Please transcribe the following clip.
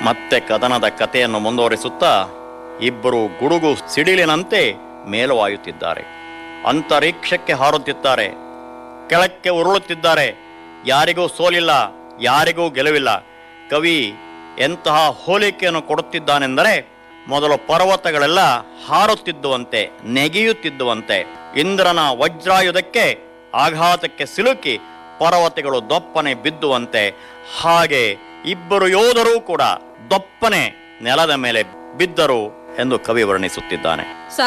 ಮತ್ತೆ ಕದನದ ಕಥೆಯನ್ನು ಮುಂದುವರಿಸುತ್ತಾ ಇಬ್ಬರು ಗುಡುಗು ಸಿಡಿಲಿನಂತೆ ಮೇಲುವಾಯುತ್ತಿದ್ದಾರೆ ಅಂತರಿಕ್ಷಕ್ಕೆ ಹಾರುತ್ತಿದ್ದಾರೆ ಕೆಳಕ್ಕೆ ಉರುಳುತ್ತಿದ್ದಾರೆ ಯಾರಿಗೂ ಸೋಲಿಲ್ಲ ಯಾರಿಗೂ ಗೆಲುವಿಲ್ಲ ಕವಿ ಎಂತಹ ಹೋಲಿಕೆಯನ್ನು ಕೊಡುತ್ತಿದ್ದಾನೆಂದರೆ ಮೊದಲು ಪರ್ವತಗಳೆಲ್ಲ ಹಾರುತ್ತಿದ್ದುವಂತೆ ನೆಗೆಯುತ್ತಿದ್ದುವಂತೆ ಇಂದ್ರನ ವಜ್ರಾಯುಧಕ್ಕೆ ಆಘಾತಕ್ಕೆ ಸಿಲುಕಿ ಪರ್ವತಗಳು ದೊಪ್ಪನೆ ಬಿದ್ದುವಂತೆ ಹಾಗೆ ಇಬ್ಬರು ಯೋಧರೂ ಕೂಡ ದೊಪ್ಪನೆ ನೆಲದ ಮೇಲೆ ಬಿದ್ದರು ಎಂದು ಕವಿ ವರ್ಣಿಸುತ್ತಿದ್ದಾನೆ